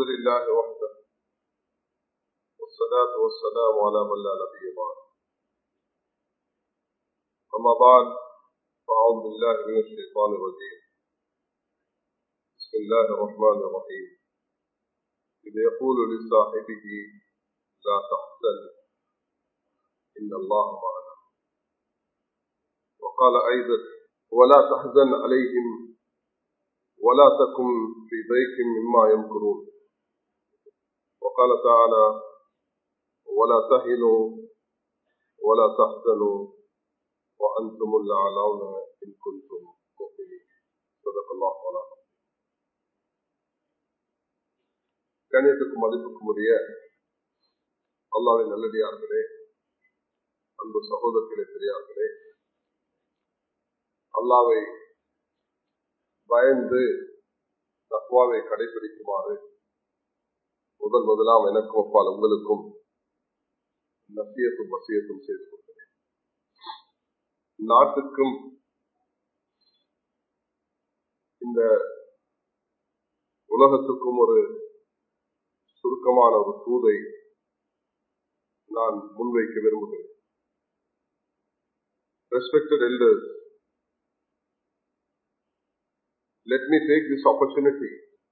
لله وحده والصلاة والسلام على من لا نبي بعد أما بعد فأعوذ بالله من الشيطان الرجيم بسم الله الرحمن الرحيم إذ يقول لصاحبه لا تحزن إن الله معنا وقال أيضا ولا تحزن عليهم ولا تكن في ضيق مما يمكرون وقال تعالى ولا تهنوا ولا تحزنوا وأنتم الأعلون إن كنتم مؤمنين صدق الله ولا கணியத்துக்கும் மதிப்புக்கும் உரிய அல்லாவின் நல்லடியார்களே அன்பு சகோதரர்களே பெரியார்களே அல்லாவை பயந்து தக்குவாவை கடைபிடிக்குமாறு முதல் முதலாம் எனக்கும் அப்பால் உங்களுக்கும் நசியத்தும் வசியத்தும் செய்து கொள்கிறேன் நாட்டுக்கும் இந்த உலகத்துக்கும் ஒரு சுருக்கமான ஒரு தூதை நான் முன்வைக்க விரும்புகிறேன் respected elders let me take this opportunity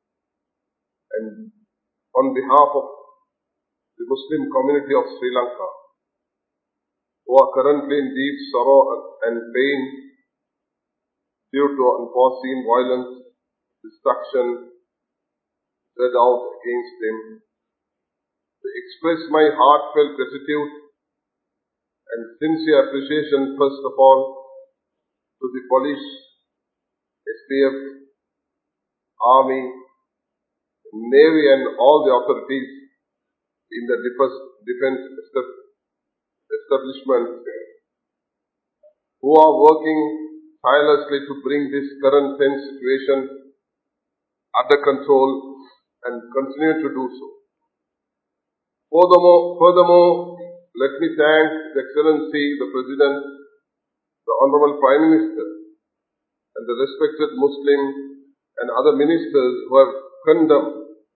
and on behalf of the Muslim community of Sri Lanka, who are currently in deep sorrow and pain due to unforeseen violence, destruction, spread out against them, to express my heartfelt gratitude and sincere appreciation first of all to the police, SPF, army, navy and all the authorities in the defense establishment who are working tirelessly to bring this current tense situation under control and continue to do so. Furthermore, furthermore, let me thank His Excellency, the President, the Honorable Prime Minister, and the respected Muslim and other ministers who have condemned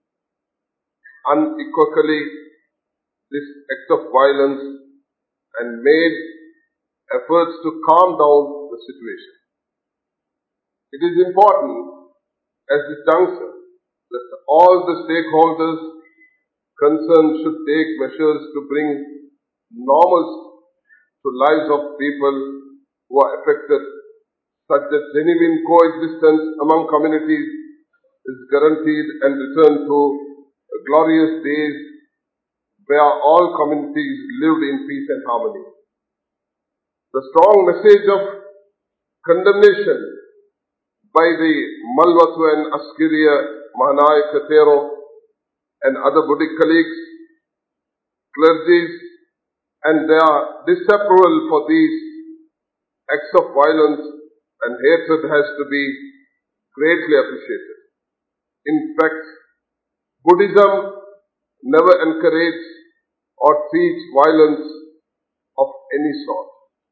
unequivocally this act of violence and made efforts to calm down the situation. It is important as this juncture that all the stakeholders concerned should take measures to bring normalcy to lives of people who are affected such that genuine coexistence among communities is guaranteed and return to glorious days where all communities lived in peace and harmony. The strong message of condemnation by the Malwatu and Askiria Mahanai Katero and other Buddhist colleagues, clergies, and their disapproval for these acts of violence and hatred has to be greatly appreciated. In fact, Buddhism never encourages or treats violence of any sort.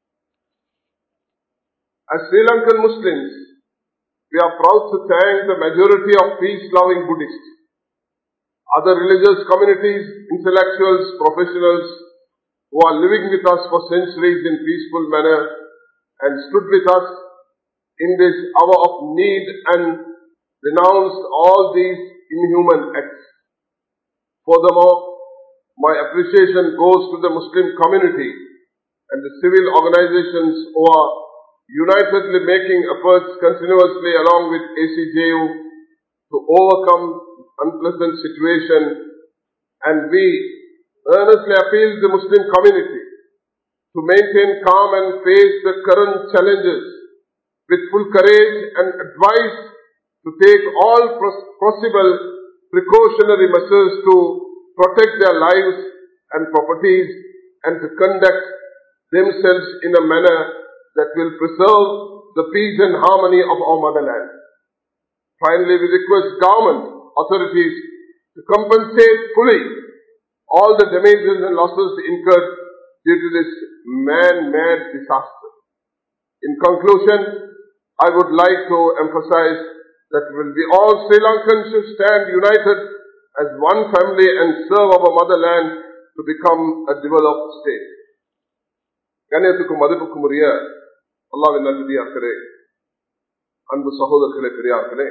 As Sri Lankan Muslims, we are proud to thank the majority of peace-loving Buddhists, other religious communities, intellectuals, professionals who are living with us for centuries in peaceful manner and stood with us in this hour of need and denounced all these inhuman acts. Furthermore, my appreciation goes to the Muslim community and the civil organizations who are unitedly making efforts continuously along with ACJU to overcome unpleasant situation and we earnestly appeal to the Muslim community to maintain calm and face the current challenges with full courage and advise to take all possible precautionary measures to protect their lives and properties and to conduct themselves in a manner that will preserve the peace and harmony of our motherland. Finally, we request government authorities to compensate fully all the damages and losses incurred due to this man-made disaster. In conclusion, I would like to emphasize that will be all Sri Lankans should stand united as one family and serve our motherland to become a developed state. கண்ணியத்துக்கும் மதிப்புக்கும் உரிய அல்லாவின் நல்லதியார்களே அன்பு சகோதரர்களே பெரியார்களே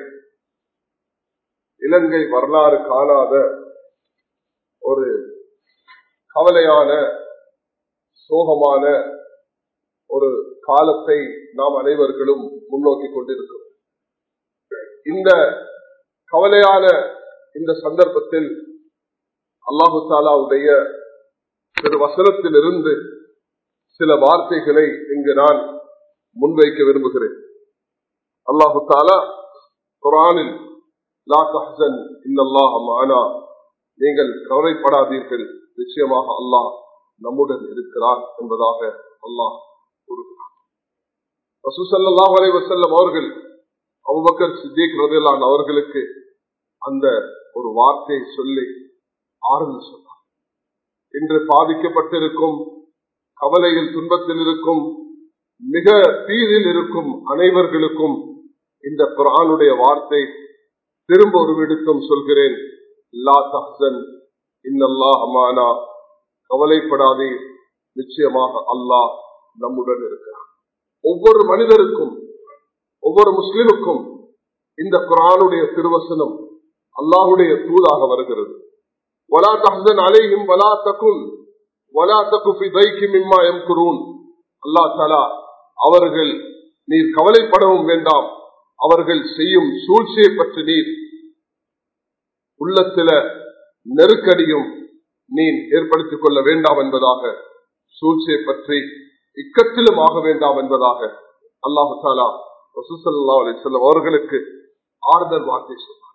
இலங்கை வரலாறு காணாத ஒரு கவலையான சோகமான ஒரு காலத்தை நாம் அனைவர்களும் முன்னோக்கி கொண்டிருக்கிறோம் இந்த கவலையான இந்த சந்தர்ப்பத்தில் அல்லாஹு தாலாவுடைய திரு வசனத்திலிருந்து சில வார்த்தைகளை இங்கு நான் முன்வைக்க விரும்புகிறேன் அல்லாஹு தாலா குரானில் லா தஹன் இன்னல்லாஹ் மானா நீங்கள் கவலைப்படாதீர்கள் நிச்சயமாக அல்லாஹ் நம்முடன் இருக்கிறார் என்பதாக அல்லாஹ் கூறுகிறார் ரசூசல்லாஹ் அலை வசல்லம் அவர்கள் அபுபக்கர் சித்திக் ரதிலான் அவர்களுக்கு அந்த ஒரு வார்த்தையை சொல்லி ஆறுதல் சொன்னார் இன்று பாதிக்கப்பட்டிருக்கும் கவலையில் துன்பத்தில் இருக்கும் மிக தீரில் இருக்கும் அனைவர்களுக்கும் இந்த குரானுடைய வார்த்தை திரும்ப ஒரு விடுத்தம் சொல்கிறேன் லா தஹன் இன்னல்லா அமானா கவலைப்படாதே நிச்சயமாக அல்லாஹ் நம்முடன் இருக்கிறார் ஒவ்வொரு மனிதருக்கும் ஒவ்வொரு முஸ்லிமுக்கும் இந்த குரானுடைய திருவசனம் அல்லாஹுடைய தூதாக வருகிறது வலா தஹன் அலையும் வலா தகுன் வலா தகுஃபி தைக்கு மிம்மா எம் குரூன் அல்லா தலா அவர்கள் நீர் கவலைப்படவும் வேண்டாம் அவர்கள் செய்யும் சூழ்ச்சியை பற்றி நீர் உள்ளத்தில நெருக்கடியும் நீ ஏற்படுத்திக் கொள்ள வேண்டாம் என்பதாக சூழ்ச்சியை பற்றி இக்கத்திலும் ஆக வேண்டாம் என்பதாக அல்லாஹு தாலா வசூசல்லா அலி செல்லம் அவர்களுக்கு ஆறுதல் வார்த்தை சொன்னார்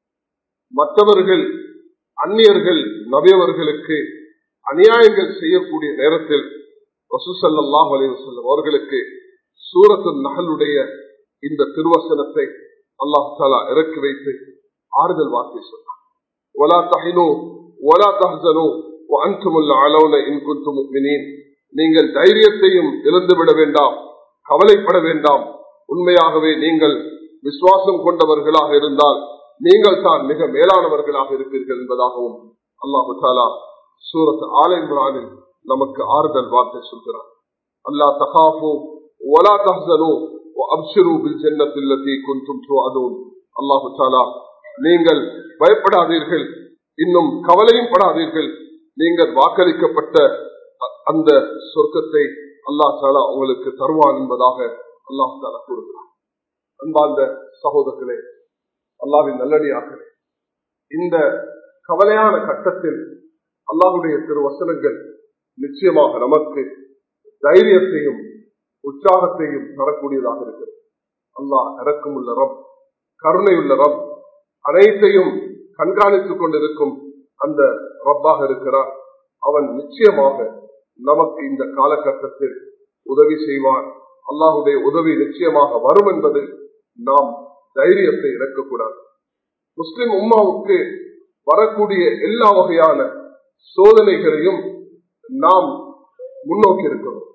மற்றவர்கள் அந்நியர்கள் நவியவர்களுக்கு அநியாயங்கள் செய்யக்கூடிய நேரத்தில் வசூசல்லாஹ் அலி வசல்லம் அவர்களுக்கு சூரத்து நகலுடைய இந்த திருவசனத்தை அல்லாஹு தாலா இறக்கி வைத்து ஆறுதல் வார்த்தை சொன்னார் ولا تحنوا ولا تحزنوا وانتم الاعلون ان كنتم مؤمنين நீங்கள் தைரியத்தையும் இழந்துவிட வேண்டாம் கவலைப்பட வேண்டாம் உண்மையாகவே நீங்கள் விசுவாசம் கொண்டவர்களாக இருந்தால் நீங்கள் தான் மிக மேலானவர்களாக இருப்பீர்கள் என்பதாகவும் அல்லாஹு தாலா சூரத் ஆலிம்ரானில் நமக்கு ஆறுதல் வார்த்தை சொல்கிறார் அல்லா தகாஃபு ஒலா தஹனு அப்ஷரு பில் ஜன்னத்தில்லதி குந்தும் துஅதூன் அல்லாஹு தாலா நீங்கள் பயப்படாதீர்கள் இன்னும் கவலையும் படாதீர்கள் நீங்கள் வாக்களிக்கப்பட்ட அந்த சொர்க்கத்தை அல்லா தாலா உங்களுக்கு தருவான் என்பதாக அல்லாஹ் தாலா கூறுகிறார் அன்பார்ந்த சகோதரர்களே அல்லாவின் நல்லடியார்களே இந்த கவலையான கட்டத்தில் அல்லாஹுடைய திருவசனங்கள் நிச்சயமாக நமக்கு தைரியத்தையும் உற்சாகத்தையும் தரக்கூடியதாக இருக்கிறது அல்லாஹ் இறக்கும் உள்ள ரப் கருணையுள்ள ரப் அனைத்தையும் கண்காணித்துக் கொண்டிருக்கும் அந்த ரப்பாக இருக்கிறார் அவன் நிச்சயமாக நமக்கு இந்த காலகட்டத்தில் உதவி செய்வான் அல்லாஹுடைய உதவி நிச்சயமாக வரும் என்பது நாம் தைரியத்தை இழக்கக்கூடாது முஸ்லிம் உம்மாவுக்கு வரக்கூடிய எல்லா வகையான சோதனைகளையும் நாம் முன்னோக்கி இருக்கிறோம்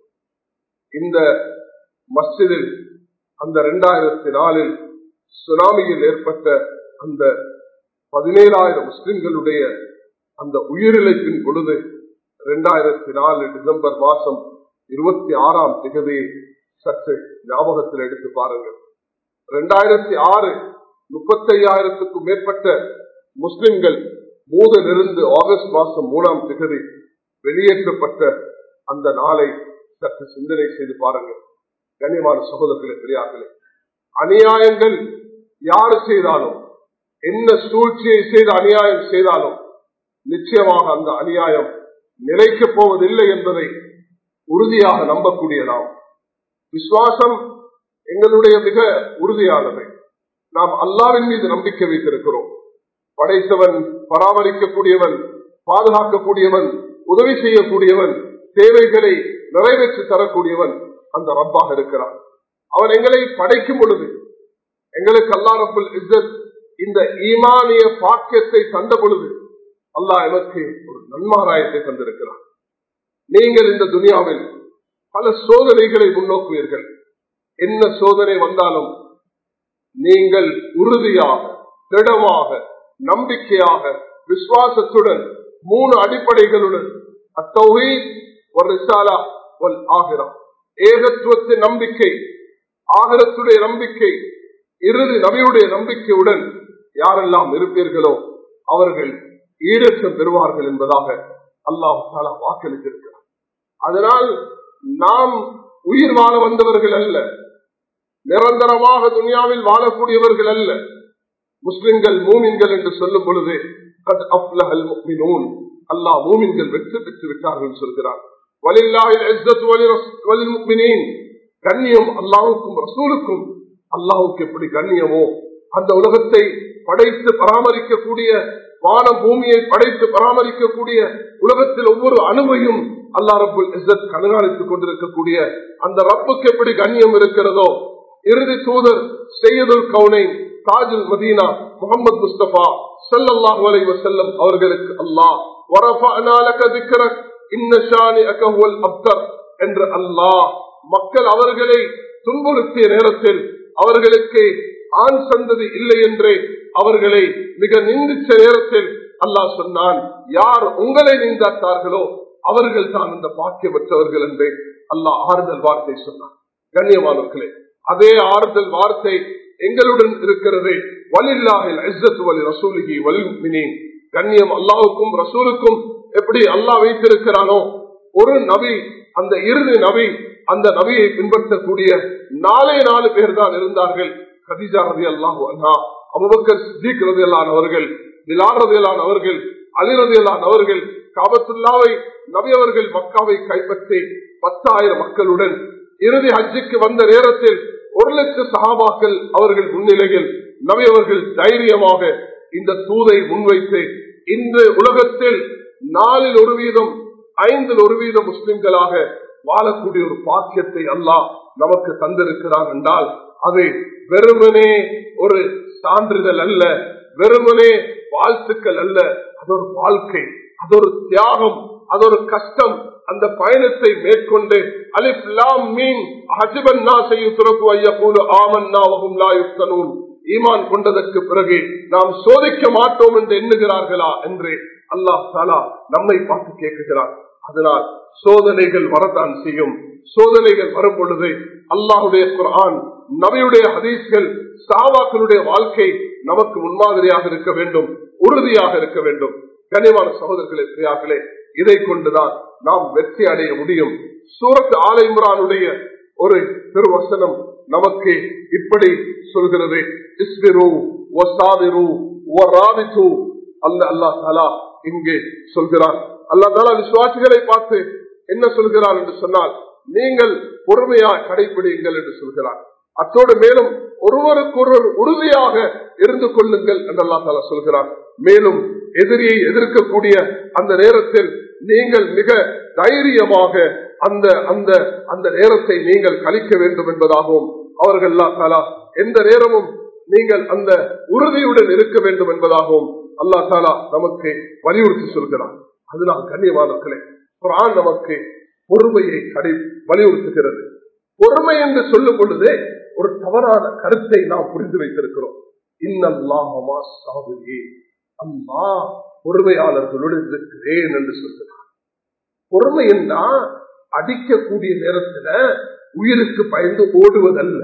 இந்த மஸ்ஜிதில் அந்த இரண்டாயிரத்தி நாலில் சுனாமியில் ஏற்பட்ட அந்த பதினேழாயிரம் முஸ்லிம்களுடைய அந்த உயிரிழப்பின் பொழுது இரண்டாயிரத்தி நாலு டிசம்பர் மாசம் இருபத்தி ஆறாம் திகதியை சற்று ஞாபகத்தில் எடுத்து பாருங்கள் இரண்டாயிரத்தி ஆறு முப்பத்தி ஐயாயிரத்துக்கும் மேற்பட்ட முஸ்லிம்கள் மூதலிருந்து ஆகஸ்ட் மாசம் மூணாம் திகதி வெளியேற்றப்பட்ட அந்த நாளை சற்று சிந்தனை செய்து பாருங்கள் கண்ணியமான சகோதரர்களே பெரியார்களே அநியாயங்கள் யாரு செய்தாலும் என்ன சூழ்ச்சியை செய்து அநியாயம் செய்தாலும் நிச்சயமாக அந்த அநியாயம் நிலைக்கப் போவதில்லை என்பதை உறுதியாக நம்பக்கூடிய நாம் விசுவாசம் எங்களுடைய மிக உறுதியானது நாம் அல்லாவின் மீது நம்பிக்கை வைத்திருக்கிறோம் படைத்தவன் பராமரிக்கக்கூடியவன் பாதுகாக்கக்கூடியவன் உதவி செய்யக்கூடியவன் தேவைகளை நிறைவேற்றி தரக்கூடியவன் அந்த ரப்பாக இருக்கிறான் அவன் எங்களை படைக்கும் பொழுது எங்களுக்கு அல்லாரப்புல் இஸ்ஸத் இந்த ஈமானிய பாக்கியத்தை தந்த பொழுது அல்லாஹ் எனக்கு ஒரு நன்மாராயத்தை தந்திருக்கிறான் நீங்கள் இந்த துனியாவில் பல சோதனைகளை முன்னோக்குவீர்கள் என்ன சோதனை வந்தாலும் நீங்கள் உறுதியாக திடமாக நம்பிக்கையாக விசுவாசத்துடன் மூணு அடிப்படைகளுடன் அத்தௌஹி ஒரு ரிசாலா ஒல் ஆகிரம் ஏகத்துவத்தின் நம்பிக்கை ஆகரத்துடைய நம்பிக்கை இறுதி நபியுடைய நம்பிக்கையுடன் யாரெல்லாம் இருப்பீர்களோ அவர்கள் ஈடேற்றம் பெறுவார்கள் என்பதாக அல்லாஹ் தாலா வாக்களித்திருக்கிறார் அதனால் நாம் உயிர் வாழ வந்தவர்கள் அல்ல நிரந்தரமாக துனியாவில் வாழக்கூடியவர்கள் அல்ல முஸ்லிம்கள் மூமின்கள் என்று சொல்லும் பொழுது அல்லாஹ் மூமின்கள் வெற்றி பெற்று விட்டார்கள் சொல்கிறார் கண்ணியம் அல்லாவுக்கும் ரசூலுக்கும் அல்லாவுக்கு எப்படி கண்ணியமோ அந்த உலகத்தை படைத்து பராமரிக்கக்கூடிய வான பூமியை படைத்து பராமரிக்கக்கூடிய உலகத்தில் ஒவ்வொரு அணுவையும் அல்லா ரபுல் இசத் கண்காணித்துக் கொண்டிருக்கக்கூடிய அந்த ரப்புக்கு எப்படி கண்ணியம் இருக்கிறதோ இறுதி தூதர் செய்யதுல் கவுனை தாஜுல் மதீனா முகமது முஸ்தபா சல்லாஹூ அலை வசல்லம் அவர்களுக்கு அல்லாஹ் என்று அல்லாஹ் மக்கள் அவர்களை துன்புறுத்திய நேரத்தில் அவர்களுக்கு ஆண் சந்ததி இல்லை என்றே அவர்களை மிக நிந்திச்ச நேரத்தில் அல்லாஹ் சொன்னான் யார் உங்களை நீந்தாத்தார்களோ அவர்கள் தான் இந்த பாக்கியமற்றவர்கள் என்று அல்லாஹ் ஆறுதல் வார்த்தை சொன்னான் கண்ணியமானவர்களே அதே ஆறுதல் வார்த்தை எங்களுடன் இருக்கிறது வலில்லாஹில் இஸ்ஸத்து வலி ரசூலிகி வலிமினி கண்ணியம் அல்லாவுக்கும் ரசூலுக்கும் எப்படி அல்லாஹ் வைத்திருக்கிறானோ ஒரு நபி அந்த இறுதி நபி அந்த நபியை பின்பற்றக்கூடிய நாலே நாலு பேர் தான் இருந்தார்கள் கதிஜா ரதி அல்லாஹு அண்ணா அபுபக்கர் சித்திக் ரதியல்லான் அவர்கள் பிலால் ரதியல்லான் அவர்கள் அலி ரதியல்லான் அவர்கள் காபத்துல்லாவை நபி அவர்கள் மக்காவை கைப்பற்றி பத்தாயிரம் மக்களுடன் இறுதி ஹஜ்ஜுக்கு வந்த நேரத்தில் ஒரு லட்சம் சகாபாக்கள் அவர்கள் முன்னிலையில் நபி அவர்கள் தைரியமாக இந்த தூதை முன்வைத்து இன்று உலகத்தில் நாலில் ஒரு வீதம் ஐந்தில் ஒரு வீதம் முஸ்லிம்களாக வாழக்கூடிய ஒரு பாக்கியத்தை அல்லாஹ் நமக்கு தந்திருக்கிறான் என்றால் அது வெறுமனே ஒரு சான்றிதழ் அல்ல வெறுமனே வாழ்த்துக்கள் அல்ல அது ஒரு வாழ்க்கை அது ஒரு தியாகம் அது ஒரு கஷ்டம் அந்த பயணத்தை மேற்கொண்டு அலிப்லாம் மீன் ஹஜிபன் செய்யும் துறப்பு ஐயப்பூலு ஆமன்னா வகும் லாயுத்தனூன் ஈமான் கொண்டதற்கு பிறகு நாம் சோதிக்க மாட்டோம் என்று எண்ணுகிறார்களா என்று அல்லாஹ் தாலா நம்மை பார்த்து கேட்குகிறார் அதனால் சோதனைகள் வரத்தான் செய்யும் சோதனைகள் வரும் பொழுது அல்லாஹுடைய குரான் நபியுடைய ஹதீஸ்கள் சாவாக்களுடைய வாழ்க்கை நமக்கு முன்மாதிரியாக இருக்க வேண்டும் உறுதியாக இருக்க வேண்டும் கனிவான சகோதரர்களே பிரியாக்களே இதை கொண்டுதான் நாம் வெற்றி அடைய முடியும் சூரத் ஆலை இம்ரானுடைய ஒரு திருவசனம் நமக்கு இப்படி சொல்கிறது இஸ்பிரு ஒசாவிரு ஒராவித்து அல்ல அல்லா தாலா இங்கே சொல்கிறார் அல்லா தாலா விசுவாசிகளை பார்த்து என்ன சொல்கிறார் என்று சொன்னால் நீங்கள் பொறுமையா கடைபிடிங்கள் என்று சொல்கிறார் அத்தோடு மேலும் ஒருவருக்கொருவர் உறுதியாக இருந்து கொள்ளுங்கள் என்று அல்லா தாலா சொல்கிறார் மேலும் எதிரியை எதிர்க்கக்கூடிய அந்த நேரத்தில் நீங்கள் மிக தைரியமாக அந்த அந்த அந்த நேரத்தை நீங்கள் கழிக்க வேண்டும் என்பதாகவும் அவர்கள் தாலா எந்த நேரமும் நீங்கள் அந்த உறுதியுடன் இருக்க வேண்டும் என்பதாகவும் அல்லா தாலா நமக்கு வலியுறுத்தி சொல்கிறார் அதனால் கண்ணியமானவர்களே குரான் நமக்கு பொறுமையை கடை வலியுறுத்துகிறது பொறுமை என்று சொல்லும் பொழுதே ஒரு தவறான கருத்தை நாம் புரிந்து வைத்திருக்கிறோம் இன்னல்லாஹமா சாகுதி அம்மா பொறுமையாளர்களுடன் இருக்கிறேன் என்று சொல்கிறார் பொறுமை என்றா அடிக்கக்கூடிய நேரத்துல உயிருக்கு பயந்து ஓடுவதல்ல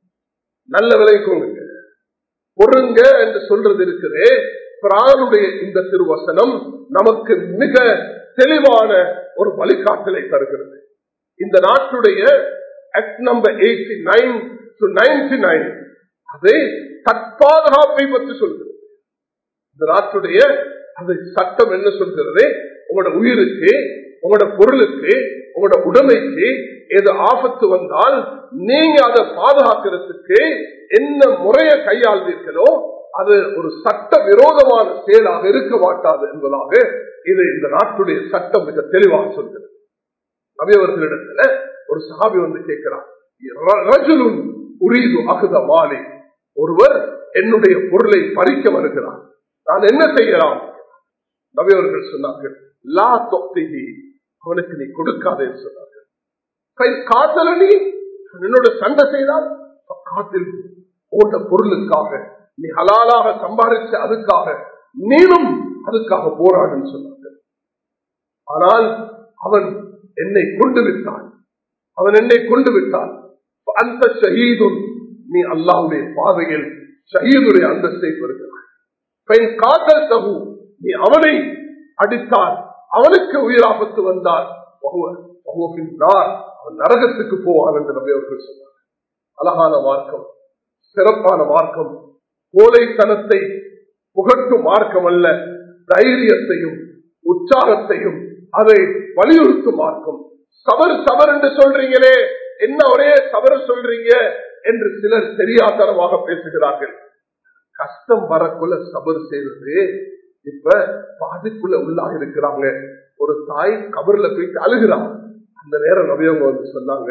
நல்ல விளைக்கோங்க பொறுங்க என்று சொல்றது இருக்குது பிரானுடைய இந்த திருவசனம் நமக்கு மிக தெளிவான ஒரு வழிகாட்டலை தருகிறது இந்த நாட்டுடைய act number eighty nine to ninety nine அது தற்பாதுகாப்பை பற்றி சொல்கிறது இந்த நாட்டுடைய அது சட்டம் என்ன சொல்கிறது உங்களோட உயிருக்கு உங்களோட பொருளுக்கு உங்களோட உடமைக்கு எது ஆபத்து வந்தால் நீங்க அதை பாதுகாக்கிறதுக்கு என்ன முறையை கையாள்வீர்களோ அது ஒரு சட்ட விரோதமான செயலாக இருக்க மாட்டாது என்பதாக இது இந்த நாட்டுடைய சட்டம் மிக தெளிவாக சொல்கிறது நபியவர்களிடத்துல ஒரு சாபி வந்து கேட்கிறார் உரீது அகுத மாலை ஒருவர் என்னுடைய பொருளை பறிக்க வருகிறார் நான் என்ன செய்யலாம் நபியவர்கள் சொன்னார்கள் லா தொக்திகி அவனுக்கு நீ கொடுக்காதே சொன்னார்கள் கை காத்தல நீ என்னோட சண்டை செய்தால் காத்தில் உன்னோட பொருளுக்காக நீ ஹலாலாக சம்பாதிச்ச அதுக்காக நீனும் அதுக்காக போராடுன்னு சொன்னாங்க ஆனால் அவன் என்னை கொண்டு விட்டான் அவன் என்னை கொண்டு விட்டான் அந்த ஷஹீதும் நீ அல்லாவுடைய பாதையில் ஷஹீதுடைய அந்தஸ்தை பெறுகிறாய் பெண் காதல் தகு நீ அவனை அடித்தால் அவனுக்கு உயிராபத்து வந்தால் அவன் நரகத்துக்கு போவான் என்று நபி அவர்கள் சொன்னார் அழகான மார்க்கம் சிறப்பான மார்க்கம் கோலைத்தனத்தை புகட்டும் மார்க்கம் அல்ல தைரியத்தையும் உற்சாகத்தையும் அதை வலியுறுத்தும் மார்க்கம் சவர் சவர் என்று சொல்றீங்களே என்ன ஒரே தவறு சொல்றீங்க என்று சிலர் தெரியாதனமாக பேசுகிறார்கள் கஷ்டம் வரக்குள்ள சபர் செய்வது இப்ப பாதிக்குள்ள உள்ளாக இருக்கிறாங்க ஒரு தாய் கபர்ல போயிட்டு அழுகிறான் அந்த நேரம் நவியவங்க வந்து சொன்னாங்க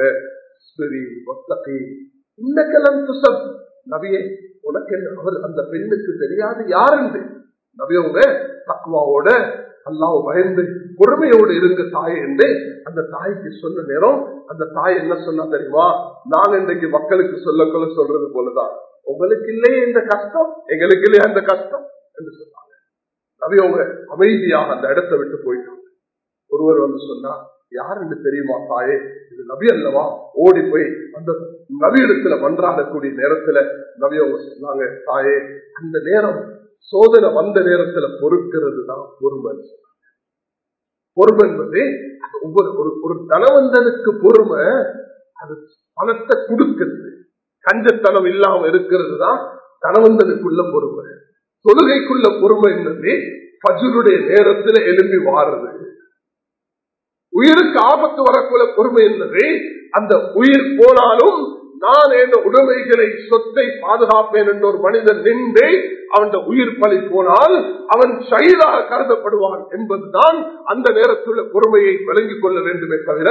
இன்னக்கெல்லாம் துசம் நவியே உனக்கு அவர் அந்த பெண்ணுக்கு தெரியாது யாருன்னு நவியவங்க தக்குவாவோட அல்லாஹ் பயந்து பொறுமையோடு இருங்க தாய் என்று அந்த தாய்க்கு சொன்ன நேரம் அந்த தாய் என்ன சொன்னா தெரியுமா நான் இன்றைக்கு மக்களுக்கு சொல்லக்குள்ள சொல்றது போலதான் உங்களுக்கு இல்லையே இந்த கஷ்டம் எங்களுக்கு இல்லையா இந்த கஷ்டம் என்று சொன்னாங்க நவியவங்க அமைதியாக அந்த இடத்தை விட்டு போயிட்டாங்க ஒருவர் வந்து சொன்னா யாருன்னு தெரியுமா தாயே இது நபி அல்லவா ஓடி போய் அந்த நபி இடத்துல மன்றாடக்கூடிய நேரத்துல நவியவங்க சொன்னாங்க தாயே அந்த நேரம் சோதனை வந்த நேரத்துல பொறுக்கிறது தான் பொறுமை பொறுமை என்பது ஒவ்வொரு ஒரு ஒரு தனவந்தனுக்கு பொறுமை அது பணத்தை கொடுக்கிறது கஞ்சத்தனம் இல்லாம இருக்கிறது தான் தனவந்தனுக்குள்ள பொறுமை தொழுகைக்குள்ள பொறுமை என்பது பஜுருடைய நேரத்துல எழும்பி வாருது உயிருக்கு ஆபத்து வரக்குள்ள பொறுமை என்பது அந்த உயிர் போனாலும் நான் என் உடைமைகளை சொத்தை பாதுகாப்பேன் என்ற ஒரு மனிதன் நின்று அவன் உயிர் பலி போனால் அவன் சைதாக கருதப்படுவான் என்பதுதான் அந்த நேரத்துள்ள பொறுமையை விளங்கிக் கொள்ள வேண்டுமே தவிர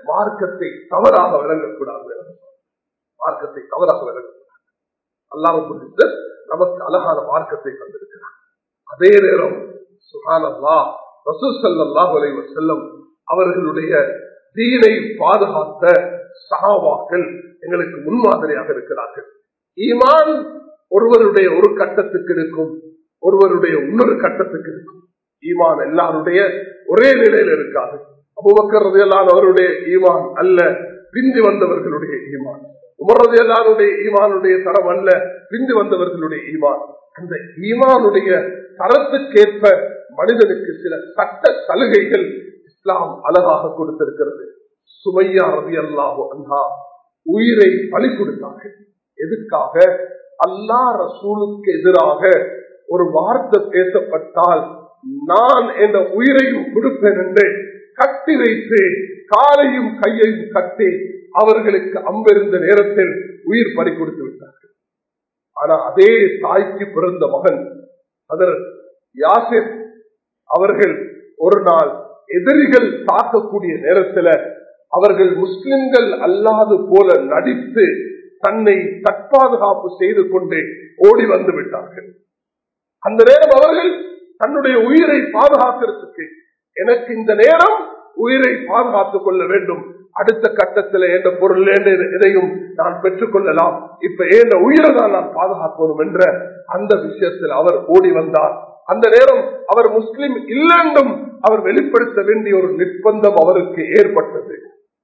மார்க்கத்தை தவறாக விளங்கக்கூடாது மார்க்கத்தை தவறாக விளங்கக்கூடாது அல்லாஹ் நமக்கு அழகான மார்க்கத்தை தந்திருக்கிறார் அதே நேரம் சுகானல்லா ரசூசல்லா செல்லும் அவர்களுடைய தீனை பாதுகாத்த சகாவாக்கள் எங்களுக்கு முன்மாதிரியாக இருக்கிறார்கள் ஈமான் ஒருவருடைய ஒரு கட்டத்துக்கு இருக்கும் ஒருவருடைய இன்னொரு கட்டத்துக்கு இருக்கும் ஈமான் எல்லாருடைய ஒரே நிலையில் இருக்காது அபுபக்கரது அவருடைய ஈமான் அல்ல பிந்தி வந்தவர்களுடைய ஈமான் உமரது எல்லாருடைய ஈமானுடைய தரம் அல்ல பிந்தி வந்தவர்களுடைய ஈமான் அந்த ஈமானுடைய தரத்துக்கேற்ப மனிதனுக்கு சில சட்ட சலுகைகள் இஸ்லாம் அழகாக கொடுத்திருக்கிறது சுமையா ரவி அல்லாஹு அன்ஹா உயிரை பலி கொடுத்தார்கள் எதுக்காக அல்லா ரசூலுக்கு எதிராக ஒரு வார்த்தை பேசப்பட்டால் நான் என்ற உயிரையும் கொடுப்பேன் என்று கட்டி வைத்து காலையும் கையையும் கட்டி அவர்களுக்கு அம்பிருந்த நேரத்தில் உயிர் பறி கொடுத்து விட்டார்கள் ஆனா அதே தாய்க்கு பிறந்த மகன் அதர் யாசிர் அவர்கள் ஒரு நாள் எதிரிகள் தாக்கக்கூடிய நேரத்துல அவர்கள் முஸ்லிம்கள் அல்லாது போல நடித்து தன்னை தற்பாதுகாப்பு செய்து கொண்டு ஓடி வந்து விட்டார்கள் அந்த நேரம் அவர்கள் தன்னுடைய உயிரை பாதுகாக்கிறதுக்கு எனக்கு இந்த நேரம் உயிரை பாதுகாத்துக் கொள்ள வேண்டும் அடுத்த கட்டத்தில் எந்த பொருள் எதையும் நான் பெற்றுக் கொள்ளலாம் இப்ப ஏந்த உயிரை தான் நான் பாதுகாக்கணும் என்ற அந்த விஷயத்தில் அவர் ஓடி வந்தார் அந்த நேரம் அவர் முஸ்லிம் இல்லென்றும் அவர் வெளிப்படுத்த வேண்டிய ஒரு நிர்பந்தம் அவருக்கு ஏற்பட்டது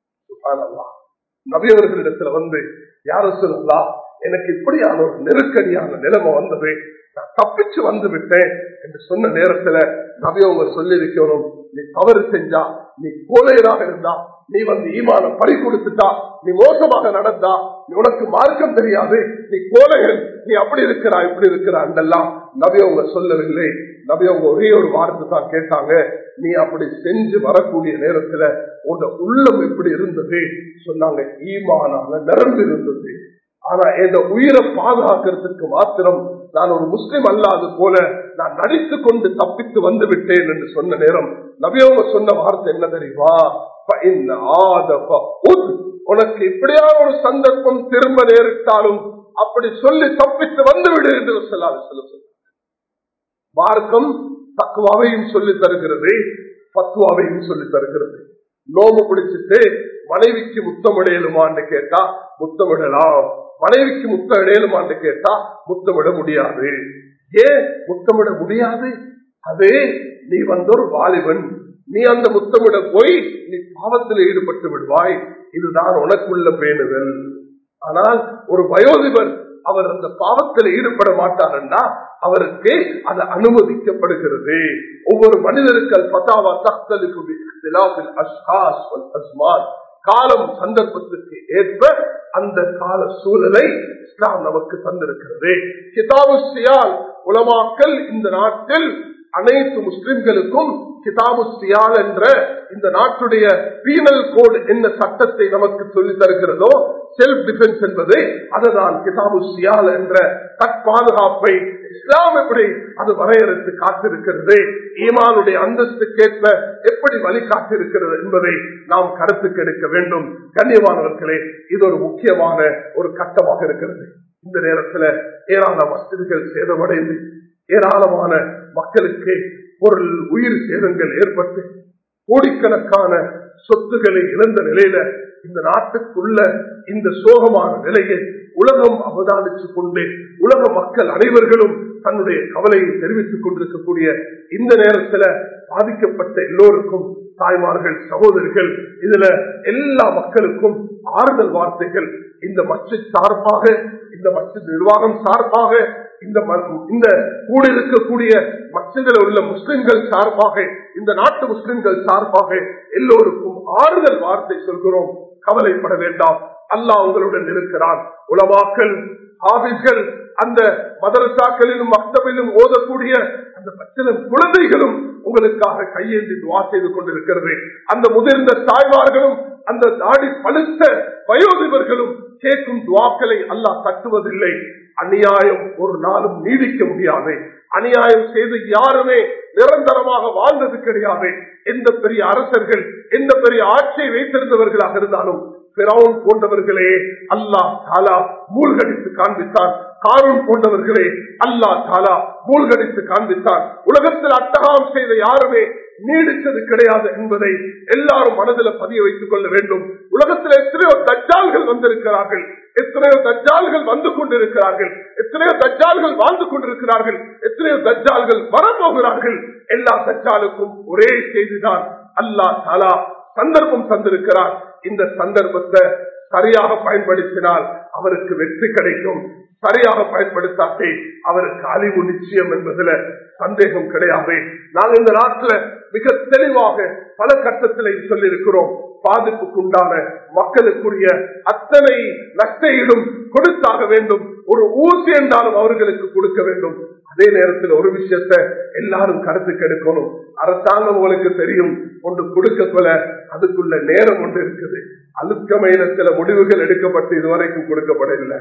நபியவர்களிடத்துல வந்து யார சொல்லலாம் எனக்கு இப்படியான ஒரு நெருக்கடியான நிலைமை வந்தது நான் தப்பிச்சு வந்து விட்டேன் என்று சொன்ன நேரத்துல நபியவங்க சொல்லி இருக்கணும் நீ தவறு செஞ்சா நீ கோலையராக இருந்தா நீ வந்து ஈமான பறி கொடுத்துட்டா நீ மோசமாக நடந்தா நீ உனக்கு மார்க்கம் தெரியாது நீ கோலைகள் நீ அப்படி இருக்கிறா இப்படி இருக்கிறா என்றெல்லாம் நபியவங்க சொல்லவில்லை நபியவங்க ஒரே ஒரு வார்த்தை தான் கேட்டாங்க நீ அப்படி செஞ்சு வரக்கூடிய நேரத்துல உங்க உள்ளம் எப்படி இருந்தது சொன்னாங்க ஈமானாக நிரம்பி இருந்தது ஆனா என் உயிரை பாதுகாக்கிறதுக்கு மாத்திரம் நான் ஒரு முஸ்லிம் அல்லாது போல நான் நடித்து கொண்டு தப்பித்து வந்து விட்டேன் என்று சொன்ன நேரம் நபியவங்க சொன்ன வார்த்தை என்ன தெரியுமா உனக்கு இப்படியான ஒரு சந்தர்ப்பம் திரும்ப நேரிட்டாலும் அப்படி சொல்லி தப்பித்து வந்துவிடு என்று சொல்லாது சொல்ல சொல்ல மார்க்கம் தக்குவாவையும் சொல்லி தருகிறது பத்துவாவையும் சொல்லி தருகிறது நோம்பு பிடிச்சிட்டு மனைவிக்கு முத்தமிடையலுமான்னு கேட்டா முத்தமிடலாம் மனைவிக்கு முத்தம் இடையலுமான்னு கேட்டா முத்தமிட முடியாது ஏன் முத்தமிட முடியாது அதே நீ வந்த ஒரு வாலிபன் நீ அந்த முத்தமிட போய் நீ பாவத்தில் ஈடுபட்டு விடுவாய் இதுதான் உனக்குள்ள பேணுதல் ஆனால் ஒரு வயோதிபர் அவர் அந்த பாவத்தில் ஈடுபட மாட்டார்னா அவருக்கு அது அனுமதிக்கப்படுகிறது ஒவ்வொரு மனிதருக்கு பத்தாவா தக்தலுக்கு காலம் சந்தர்ப்பத்துக்கு ஏற்ப அந்த கால சூழலை இஸ்லாம் நமக்கு தந்திருக்கிறது கிதாபு சியால் உலமாக்கல் இந்த நாட்டில் அனைத்து முஸ்லிம்களுக்கும் கிதாபு சியால் என்ற இந்த நாட்டுடைய பீனல் கோடு என்ன சட்டத்தை நமக்கு சொல்லி தருகிறதோ செல்ஃப் டிஃபென்ஸ் என்பது அதுதான் கிதாபு சியால் என்ற தற்பாதுகாப்பை இஸ்லாம் எப்படி அது வரையறுத்து காத்திருக்கிறது ஈமானுடைய அந்தஸ்துக்கேற்ப எப்படி வழி காத்திருக்கிறது என்பதை நாம் கருத்துக்கு எடுக்க வேண்டும் கண்ணியமானவர்களே இது ஒரு முக்கியமான ஒரு கட்டமாக இருக்கிறது இந்த நேரத்தில் ஏராள வசதிகள் சேதமடைந்து ஏராளமான மக்களுக்கு பொருள் உயிர் சேதங்கள் ஏற்பட்டு கோடிக்கணக்கான சொத்துக்களை இழந்த நிலையில இந்த நாட்டுக்குள்ள இந்த சோகமான நிலையை உலகம் அவதானித்துக் கொண்டு உலக மக்கள் அனைவர்களும் தன்னுடைய கவலையை தெரிவித்துக் கொண்டிருக்கக்கூடிய இந்த நேரத்தில் பாதிக்கப்பட்ட எல்லோருக்கும் தாய்மார்கள் சகோதரிகள் இதுல எல்லா மக்களுக்கும் ஆறுதல் வார்த்தைகள் இந்த மஸ்ஜித் சார்பாக இந்த மஸ்ஜித் நிர்வாகம் சார்பாக இந்த இந்த கூடியிருக்கக்கூடிய மஸ்ஜிதில் உள்ள முஸ்லிம்கள் சார்பாக இந்த நாட்டு முஸ்லிம்கள் சார்பாக எல்லோருக்கும் ஆறுதல் வார்த்தை சொல்கிறோம் கவலைப்பட வேண்டாம் அல்லாஹ் உங்களுடன் இருக்கிறான் உலமாக்கள் ஆபிஸ்கள் அந்த மதரசாக்களிலும் மக்தபிலும் ஓதக்கூடிய அந்த பச்சிலம் குழந்தைகளும் உங்களுக்காக கையேந்தி துவா செய்து கொண்டிருக்கிறது அந்த முதிர்ந்த தாய்மார்களும் அந்த தாடி பழுத்த வயோதிபர்களும் கேட்கும் துவாக்களை அல்லாஹ் தட்டுவதில்லை அநியாயம் ஒரு நாளும் நீடிக்க முடியாது அநியாயம் செய்து யாருமே நிரந்தரமாக வாழ்ந்தது கிடையாது எந்த பெரிய அரசர்கள் எந்த பெரிய ஆட்சியை வைத்திருந்தவர்களாக இருந்தாலும் பிறவுன் போன்றவர்களே அல்லாஹ் தாலா மூழ்கடித்து காண்பித்தான் காரூன் போன்றவர்களே அல்லா தாலா மூழ்கடித்து காண்பித்தான் உலகத்தில் அட்டகாம் செய்த யாருமே நீடித்தது கிடையாது என்பதை எல்லாரும் மனதில் பதிய வைத்துக் கொள்ள வேண்டும் உலகத்தில் எத்தனையோ தஜ்ஜால்கள் வந்திருக்கிறார்கள் எத்தனையோ தஜ்ஜால்கள் வந்து கொண்டிருக்கிறார்கள் எத்தனையோ தஜ்ஜால்கள் வாழ்ந்து கொண்டிருக்கிறார்கள் எத்தனையோ தஜ்ஜால்கள் வரப்போகிறார்கள் எல்லா தஜ்ஜாலுக்கும் ஒரே செய்திதான் அல்லா தாலா சந்தர்ப்பம் தந்திருக்கிறார் இந்த சந்தர்ப்பத்தை சரியாக பயன்படுத்தினால் அவருக்கு வெற்றி கிடைக்கும் சரியாக பயன்படுத்தாட்டே அவருக்கு அழிவு நிச்சயம் என்பதுல சந்தேகம் கிடையாது நாங்கள் இந்த நாட்டில் மிக தெளிவாக பல கட்டத்தில் சொல்லியிருக்கிறோம் பாதிப்புக்குண்டான மக்களுக்குரிய அத்தனை நஷ்டையிலும் கொடுத்தாக வேண்டும் ஒரு ஊசி என்றாலும் அவர்களுக்கு கொடுக்க வேண்டும் அதே நேரத்தில் ஒரு விஷயத்த எல்லாரும் கருத்துக்கு எடுக்கணும் அரசாங்கம் உங்களுக்கு தெரியும் ஒன்று கொடுக்க போல அதுக்குள்ள நேரம் ஒன்று இருக்குது அழுக்கமையில சில முடிவுகள் எடுக்கப்பட்டு இதுவரைக்கும் கொடுக்கப்படவில்லை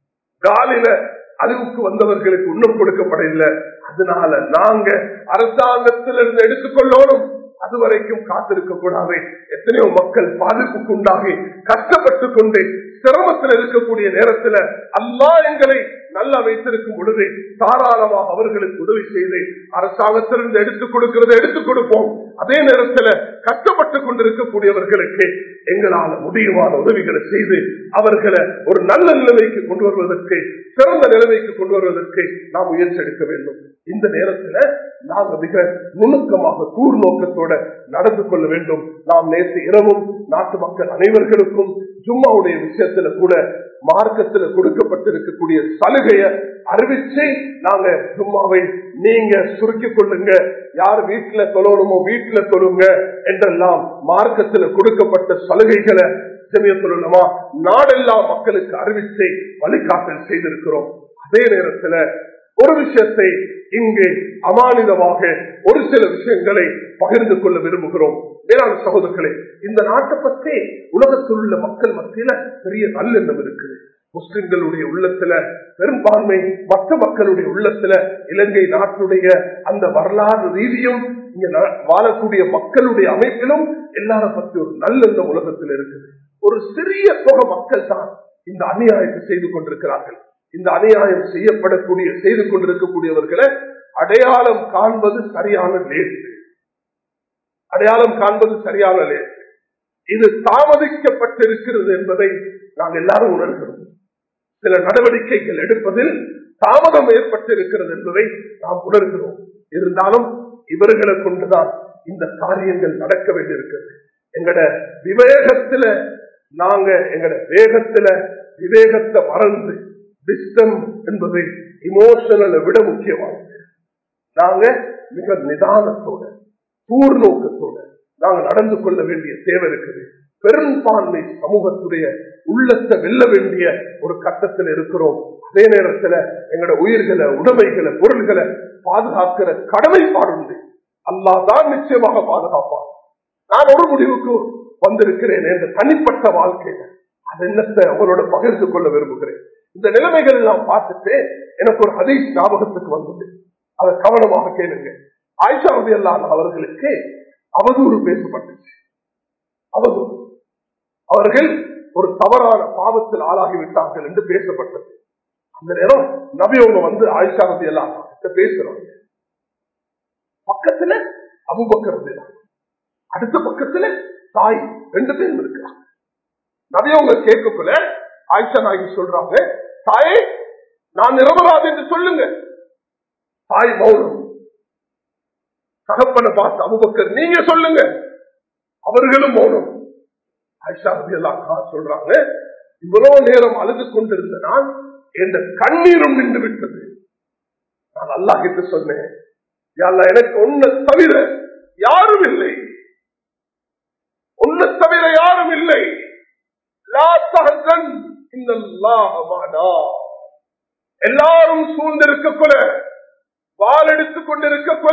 காலில அறிவுக்கு வந்தவர்களுக்கு இன்னும் கொடுக்கப்படவில்லை அதனால நாங்க அரசாங்கத்திலிருந்து எடுத்துக்கொள்ளணும் அது வரைக்கும் காத்திருக்க கூடாது எத்தனையோ மக்கள் பாதிப்புக்கு உண்டாகி கஷ்டப்பட்டு கொண்டு சிரமத்தில் இருக்கக்கூடிய நேரத்தில் அல்லா எங்களை நல்லா வைத்திருக்கும் பொழுது தாராளமாக அவர்களுக்கு உதவி செய்து அரசாங்கத்திலிருந்து எடுத்துக் கொடுக்கிறத எடுத்துக் கொடுப்போம் அதே நேரத்தில் கஷ்டப்பட்டு கொண்டிருக்கக்கூடியவர்களுக்கு எங்களால் முடியுமான உதவிகளை செய்து அவர்களை ஒரு நல்ல நிலைமைக்கு கொண்டு வருவதற்கு சிறந்த நிலைமைக்கு கொண்டு வருவதற்கு நாம் முயற்சி எடுக்க வேண்டும் இந்த நேரத்தில் நாங்க மிக நுணுக்கமாக கூர் நோக்கத்தோட நடந்து கொள்ள வேண்டும் நாம் நேற்று இரவும் நாட்டு மக்கள் அனைவர்களுக்கும் ஜும்மாவுடைய விஷயத்துல கூட மார்க்கத்துல கொடுக்கப்பட்டிருக்கக்கூடிய சலுகைய அறிவிச்சு நாங்க ஜும்மாவை நீங்க சுருக்கிக் கொள்ளுங்க யார் வீட்டுல தொழணுமோ வீட்டுல தொழுங்க என்றெல்லாம் மார்க்கத்துல கொடுக்கப்பட்ட சலுகைகளை செமியத்துள்ளமா நாடெல்லாம் மக்களுக்கு அறிவித்து வழிகாட்டல் செய்திருக்கிறோம் அதே நேரத்துல ஒரு விஷயத்தை இங்கு அமானிதமாக ஒரு சில விஷயங்களை பகிர்ந்து கொள்ள விரும்புகிறோம் மேலான சகோதரர்களே இந்த நாட்டை பற்றி உலகத்தில் உள்ள மக்கள் மத்தியில பெரிய நல்லெண்ணம் இருக்குது முஸ்லிம்களுடைய உள்ளத்துல பெரும்பான்மை மற்ற மக்களுடைய உள்ளத்துல இலங்கை நாட்டுடைய அந்த வரலாறு ரீதியும் இங்க வாழக்கூடிய மக்களுடைய அமைப்பிலும் எல்லாரும் பற்றி ஒரு நல்லெண்ணம் உலகத்தில் இருக்குது ஒரு சிறிய தொகை மக்கள் தான் இந்த அநியாயத்தை செய்து கொண்டிருக்கிறார்கள் இந்த அநியாயம் செய்யப்படக்கூடிய செய்து கொண்டிருக்கக்கூடியவர்களை அடையாளம் காண்பது சரியான லேசு அடையாளம் காண்பது சரியான லேசு இது தாமதிக்கப்பட்டிருக்கிறது என்பதை நாங்கள் எல்லாரும் உணர்கிறோம் சில நடவடிக்கைகள் எடுப்பதில் தாமதம் ஏற்பட்டிருக்கிறது என்பதை நாம் உணர்கிறோம் இருந்தாலும் இவர்களை கொண்டுதான் இந்த காரியங்கள் நடக்க வேண்டியிருக்கிறது எங்கட விவேகத்துல நாங்க எங்கட வேகத்துல விவேகத்தை மறந்து விஸ்டம் என்பது இமோஷனலை விட முக்கியமானது நாங்க மிக நிதானத்தோட கூர்நோக்கத்தோட நாங்க நடந்து கொள்ள வேண்டிய தேவை இருக்குது பெரும்பான்மை சமூகத்துடைய உள்ளத்தை வெல்ல வேண்டிய ஒரு கட்டத்தில் இருக்கிறோம் அதே நேரத்துல எங்களோட உயிர்களை உடைமைகளை பொருள்களை பாதுகாக்கிற கடமைப்பாடுண்டு அல்லாஹ் தான் நிச்சயமாக பாதுகாப்பான் நான் ஒரு முடிவுக்கு வந்திருக்கிறேன் என்ற தனிப்பட்ட வாழ்க்கையில அது என்னத்தை அவங்களோட பகிர்ந்து கொள்ள விரும்புகிறேன் இந்த நிலைமைகள் எல்லாம் பார்த்துட்டு எனக்கு ஒரு ஹதீஸ் ஞாபகத்துக்கு வந்தது அதை கவனமாக கேளுங்க ஆயிஷா ரலியல்லாஹு அவர்களுக்கு அவதூறு பேசப்பட்டுச்சு அவதூறு அவர்கள் ஒரு தவறான பாவத்தில் ஆளாகிவிட்டார்கள் என்று பேசப்பட்டது அந்த நேரம் நபியவங்க வந்து ஆயிஷா ரதி எல்லாம் பேசுறாங்க பக்கத்துல அபுபக்கர் அடுத்த பக்கத்துல தாய் ரெண்டு பேரும் இருக்கிறாங்க நபியவங்க கேட்கக்குள்ள ஆயிஷா நாயகி சொல்றாங்க தாயே நான் நிரபராது என்று சொல்லுங்க தாய் மௌனம் தகப்பனை பார்த்து அபுபக்கர் நீங்க சொல்லுங்க அவர்களும் மௌனம் ஆயிஷா ரதி எல்லாம் சொல்றாங்க இவ்வளவு நேரம் அழுது கொண்டிருந்த நான் என்ற கண்ணீரும் நின்று விட்டது நான் அல்லாஹ் கிட்ட சொன்னேன் யாழ்லா, எனக்கு உன்னை தவிர யாரும் இல்லை உன்னை தவிர யாரும் இல்லை லா தஹசன் இன்னல்லாஹ மஅனா. எல்லாரும் சூழ்ந்திருக்க கொல வால் எடுத்துக் கொண்டிருக்க கொல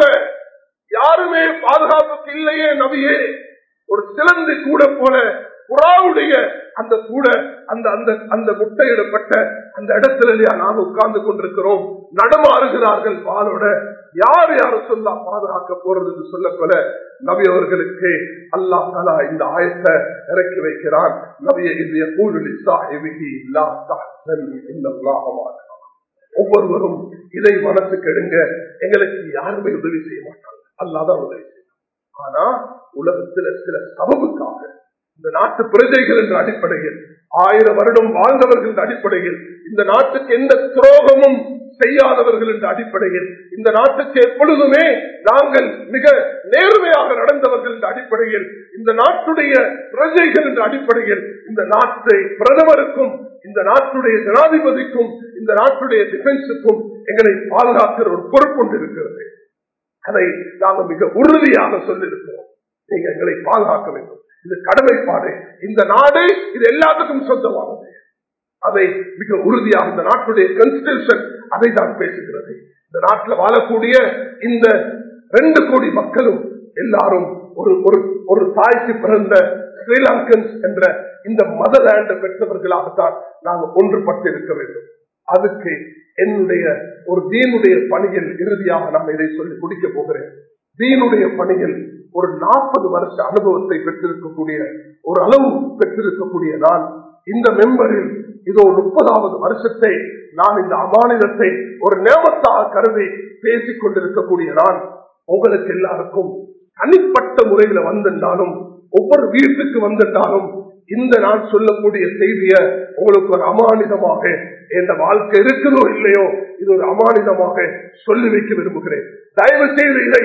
யாருமே பாதுகாப்புக்கு இல்லையே நபியே ஒரு சிலந்து கூட போல புறாவுடைய அந்த கூட அந்த அந்த அந்த முட்டையிடப்பட்ட அந்த இடத்துல இல்லையா நாம் உட்கார்ந்து கொண்டிருக்கிறோம் நடமாறுகிறார்கள் வாளோட யார் யார சொல்லா பாதுகாக்க போறது என்று சொல்லப்போல நபி அவர்களுக்கு அல்லாஹ் தலா இந்த ஆயத்தை இறக்கி வைக்கிறான் நபிய இது கூலி சாஹிபிகி இல்லா தஹ்சன் இன்னல்லாஹ மஅனா. ஒவ்வொருவரும் இதை மனசுக்கு எடுங்க எங்களுக்கு யாருமே உதவி செய்ய மாட்டாங்க அல்லாதான் உதவி செய்யும் ஆனா உலகத்துல சில சபபுக்காக இந்த நாட்டு பிரஜைகள் என்ற அடிப்படையில் ஆயிரம் வருடம் வாழ்ந்தவர்கள் என்ற அடிப்படையில் இந்த நாட்டுக்கு எந்த துரோகமும் செய்யாதவர்கள் என்ற அடிப்படையில் இந்த நாட்டுக்கு எப்பொழுதுமே நாங்கள் மிக நேர்மையாக நடந்தவர்கள் என்ற அடிப்படையில் இந்த நாட்டுடைய பிரஜைகள் என்ற அடிப்படையில் இந்த நாட்டை பிரதமருக்கும் இந்த நாட்டுடைய ஜனாதிபதிக்கும் இந்த நாட்டுடைய டிஃபென்ஸுக்கும் எங்களை பாதுகாக்கிற ஒரு பொறுப்பு ஒன்று இருக்கிறது அதை நாங்கள் மிக உறுதியாக சொல்லியிருக்கிறோம் நீங்க எங்களை பாதுகாக்க வேண்டும் இது கடமைப்பாடு இந்த நாடு இது எல்லாத்துக்கும் சொந்தமானது அதை மிக உறுதியாக இந்த நாட்டுடைய கான்ஸ்டியூஷன் அதை தான் பேசுகிறது இந்த நாட்டில் வாழக்கூடிய இந்த ரெண்டு கோடி மக்களும் எல்லாரும் ஒரு ஒரு ஒரு தாய்க்கு பிறந்த ஸ்ரீலங்கன்ஸ் என்ற இந்த மதர்லேண்ட் பெற்றவர்களாகத்தான் நாங்கள் ஒன்றுபட்டு இருக்க வேண்டும் அதுக்கு என்னுடைய ஒரு தீனுடைய பணியில் இறுதியாக நான் இதை சொல்லி முடிக்க போகிறேன் தீனுடைய பணியில் ஒரு நாற்பது வருஷ அனுபவத்தை பெற்றிருக்கக்கூடிய ஒரு அளவு பெற்றிருக்கக்கூடிய நான் இந்த மெம்பரில் இதோ முப்பதாவது வருஷத்தை நான் இந்த அமானிதத்தை ஒரு நேமத்தாக கருதி பேசிக் கொண்டிருக்கக்கூடிய நான் உங்களுக்கு எல்லாருக்கும் தனிப்பட்ட முறையில வந்திருந்தாலும் ஒவ்வொரு வீட்டுக்கு வந்திருந்தாலும் இந்த நான் சொல்லக்கூடிய செய்திய உங்களுக்கு ஒரு அமானிதமாக என்ற வாழ்க்கை இருக்குதோ இல்லையோ இது ஒரு அமானிதமாக சொல்லி வைக்க விரும்புகிறேன் தயவு செய்து இதை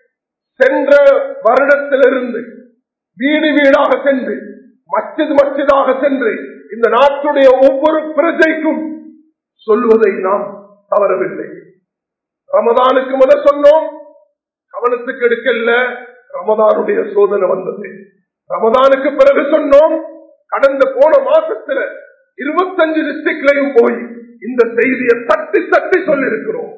சென்ற வருடத்திலிருந்து வீடு வீடாக சென்று மஸ்ஜித் மஸ்ஜிதாக சென்று இந்த நாட்டுடைய ஒவ்வொரு பிரஜைக்கும் சொல்வதை நாம் தவறவில்லை ரமதானுக்கு முதல் சொன்னோம் கவனத்துக்கு எடுக்கல ரமதானுடைய சோதனை வந்தது ரமதானுக்கு பிறகு சொன்னோம் கடந்த போன மாசத்துல இருபத்தஞ்சு டிஸ்ட்ரிக்ட்லையும் போய் இந்த செய்தியை தட்டி தட்டி சொல்லியிருக்கிறோம்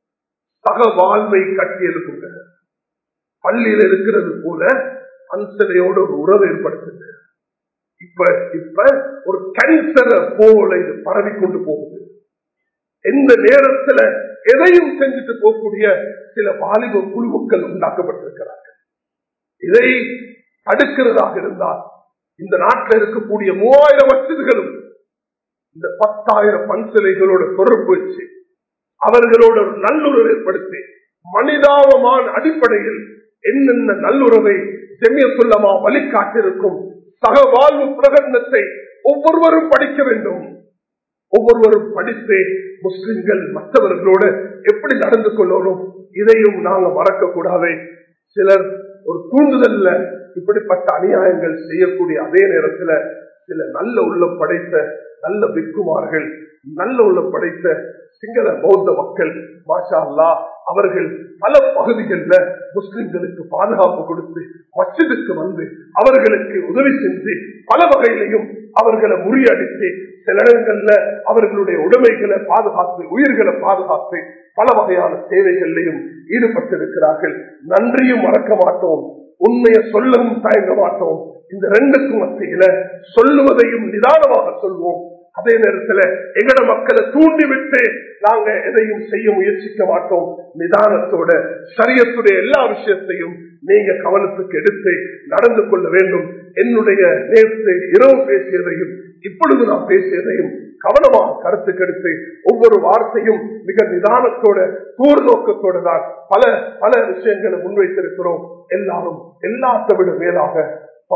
சக வாழ்வை கட்டி எழுப்புங்க பள்ளியில் இருக்கிறது போல அன்சலையோட ஒரு உறவு ஏற்படுத்துங்க இப்ப இப்ப ஒரு கேன்சரை போல இது பரவி கொண்டு போகுது எந்த நேரத்துல எதையும் செஞ்சுட்டு போகக்கூடிய சில வாலிப குழுக்கள் உண்டாக்கப்பட்டிருக்கிறார்கள் இதை தடுக்கிறதாக இருந்தால் இந்த நாட்டில் இருக்கக்கூடிய மூவாயிரம் மசிதிகளும் இந்த பத்தாயிரம் பன்சிலைகளோட தொடர்பு வச்சு அவர்களோட ஒரு நல்லுறவு ஏற்படுத்தி மனிதாபமான அடிப்படையில் என்னென்ன நல்லுறவை செம்மியத்துள்ளமா வழிகாட்டிருக்கும் சக வாழ்வு பிரகடனத்தை ஒவ்வொருவரும் படிக்க வேண்டும் ஒவ்வொருவரும் படித்து முஸ்லிம்கள் மற்றவர்களோடு எப்படி நடந்து கொள்ளணும் இதையும் நாங்க மறக்க கூடாது சிலர் ஒரு தூண்டுதல்ல இப்படிப்பட்ட அநியாயங்கள் செய்யக்கூடிய அதே நேரத்துல சில நல்ல உள்ளம் படைத்த நல்ல விக்குமார்கள் நல்ல உள்ளம் படைத்த சிங்கள பௌத்த மக்கள் மாஷா அல்லா அவர்கள் பல பகுதிகளில் முஸ்லிம்களுக்கு பாதுகாப்பு கொடுத்து மஸ்ஜிதுக்கு வந்து அவர்களுக்கு உதவி செஞ்சு பல வகையிலையும் அவர்களை முறியடித்து சில இடங்கள்ல அவர்களுடைய உடைமைகளை பாதுகாத்து உயிர்களை பாதுகாத்து பல வகையான சேவைகளிலையும் ஈடுபட்டிருக்கிறார்கள் நன்றியும் மறக்க மாட்டோம் உண்மையை சொல்லவும் தயங்க மாட்டோம் இந்த ரெண்டுக்கும் மத்தியில சொல்லுவதையும் நிதானமாக சொல்வோம் அதே நேரத்துல எங்கட மக்களை தூண்டிவிட்டு நாங்க எதையும் செய்ய முயற்சிக்க மாட்டோம் நிதானத்தோட சரியத்துடைய எல்லா விஷயத்தையும் நீங்க கவனத்துக்கு எடுத்து நடந்து கொள்ள வேண்டும் என்னுடைய நேற்று இரவு பேசியதையும் இப்பொழுது நான் பேசியதையும் கவனமாக கருத்துக்கெடுத்து ஒவ்வொரு வார்த்தையும் மிக நிதானத்தோட கூர் நோக்கத்தோட தான் பல பல விஷயங்களை முன்வைத்திருக்கிறோம் எல்லாரும் எல்லாத்தை விட மேலாக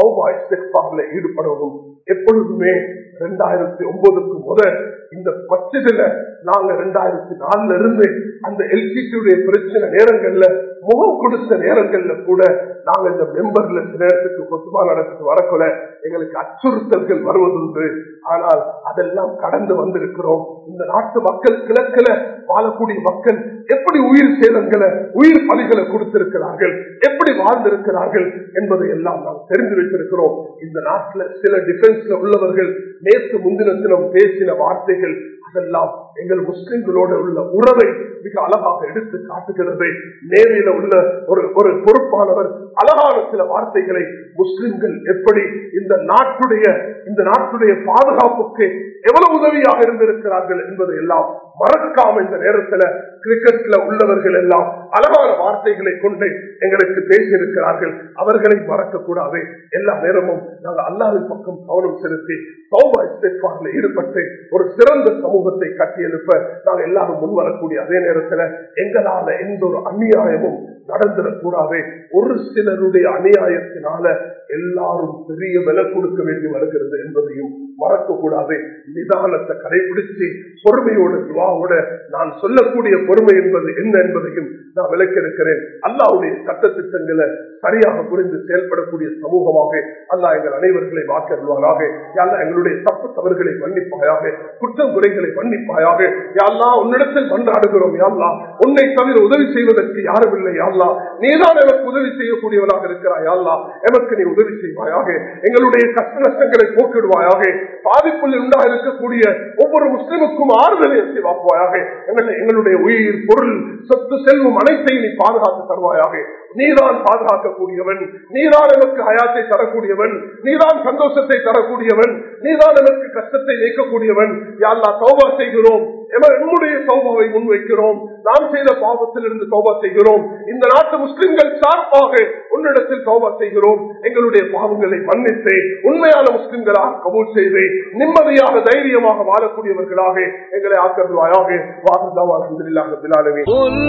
பௌபாய்ல ஈடுபடவும் எப்பொழுதுமே ரெண்டாயிரத்தி ஒன்பதுக்கு முதல் இந்த பச்சதில நாங்க ரெண்டாயிரத்தி நாலுல இருந்து அந்த எல்சிடியுடைய பிரச்சனை நேரங்கள்ல முகம் கொடுத்த நேரங்கள்ல கூட நாங்க இந்த மெம்பர்ல சில நேரத்துக்கு கொத்துமா நடத்திட்டு வரக்குள்ள எங்களுக்கு அச்சுறுத்தல்கள் வருவதுண்டு ஆனால் அதெல்லாம் கடந்து வந்திருக்கிறோம் இந்த நாட்டு மக்கள் கிழக்கில வாழக்கூடிய மக்கள் எப்படி உயிர் சேதங்களை உயிர் பலிகளை கொடுத்திருக்கிறார்கள் எப்படி வாழ்ந்திருக்கிறார்கள் என்பதை எல்லாம் நாம் தெரிந்து வைத்திருக்கிறோம் இந்த நாட்டில் சில டிஃபென்ஸ்ல உள்ளவர்கள் நேற்று முன்தினத்திலும் பேசின வார்த்தைகள் அதெல்லாம் எங்கள் முஸ்லிம்களோட உள்ள உறவை மிக அழகாக எடுத்து காட்டுகிறது நேரில உள்ள ஒரு ஒரு பொறுப்பானவர் அழகான சில வார்த்தைகளை முஸ்லிம்கள் எப்படி இந்த நாட்டுடைய இந்த நாட்டுடைய பாதுகாப்புக்கு எவ்வளவு உதவியாக இருந்திருக்கிறார்கள் என்பதை எல்லாம் மறக்காம இந்த நேரத்துல கிரிக்கெட்ல உள்ளவர்கள் எல்லாம் அழகான வார்த்தைகளை கொண்டு எங்களுக்கு பேசியிருக்கிறார்கள் அவர்களை மறக்க கூடாது எல்லா நேரமும் நாங்கள் அல்லாவின் பக்கம் கவனம் செலுத்தி சௌபா இஸ்திஃபார்ல ஈடுபட்டு ஒரு சிறந்த சமூகத்தை கட்டி எழுப்ப நாங்கள் எல்லாரும் முன்வரக்கூடிய அதே நேரத்துல எங்களால எந்த ஒரு அநியாயமும் நடந்துடக்கூடாது ஒரு சிலருடைய அநியாயத்தினால எல்லாரும் பெரிய விலை கொடுக்க வேண்டி வருகிறது என்பதையும் மறக்க கூடாது நிதானத்தை கடைபிடிச்சு பொறுமையோட துவாவோட நான் சொல்லக்கூடிய பொறுமை என்பது என்ன என்பதையும் நான் விளக்கியிருக்கிறேன் அல்லாவுடைய சட்ட திட்டங்களை சரியாக புரிந்து செயல்படக்கூடிய சமூகமாக அல்லாஹ் எங்கள் அனைவர்களை வாக்கருவாராக யாழ்லா எங்களுடைய தப்பு தவறுகளை மன்னிப்பாயாக குற்றம் குறைகளை மன்னிப்பாயாக யாழ்லா உன்னிடத்தில் மன்றாடுகிறோம் யாழ்லா உன்னை தவிர உதவி செய்வதற்கு யாரும் இல்லை யாழ்லா நீதான் எனக்கு உதவி செய்யக்கூடியவனாக இருக்கிறாய் யாழ்லா எமக்கு நீ உதவி செய்வாயாக எங்களுடைய கஷ்ட நஷ்டங்களை போக்கிடுவாயாக பாதிப்பில் உண்டாக இருக்கக்கூடிய ஒவ்வொரு முஸ்லிமுக்கும் ஆறுதலை செய்வாக்குவாயாக எங்களை எங்களுடைய உயிர் பொருள் சொத்து செல்வம் அனைத்தையும் நீ பாதுகாத்து தருவாயாக நீதான் பாதுகாக்கக்கூடியவன் நீதான் எனக்கு ஹயாத்தை தரக்கூடியவன் நீதான் சந்தோஷத்தை தரக்கூடியவன் நீதான் எனக்கு கஷ்டத்தை நீக்கக்கூடியவன் யாழ்லா தௌபா செய்கிறோம் நம்முடைய சௌபாவை முன்வைக்கிறோம் நாம் செய்த பாவத்தில் இருந்து சௌபா செய்கிறோம் இந்த நாட்டு முஸ்லிம்கள் சார்பாக உன்னிடத்தில் சௌபா செய்கிறோம் எங்களுடைய பாவங்களை மன்னித்து உண்மையான முஸ்லிம்களாக கபூல் செய்து நிம்மதியாக தைரியமாக வாழக்கூடியவர்களாக எங்களை ஆக்கருவாயாக வாகந்தாவா அலமதுல்லாஹ் பிலாலவே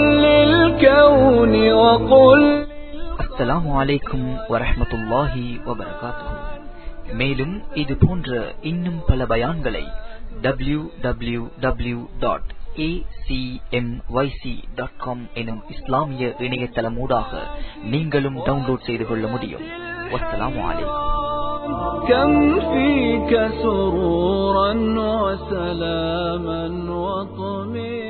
அஸ்ஸலாமு அலைக்கும் வரஹமத்துல்லாஹி வபரகாத்துஹு மேலும் இது போன்ற இன்னும் பல பயான்களை W W W dot acmyc.com எனும் இஸ்லாமிய இணையதளமூடாக நீங்களும் டவுன்லோட் செய்து கொள்ள முடியும் வஸ்ஸலாமு அலைக்கும் كم فيك سرورا وسلاما وطمئنا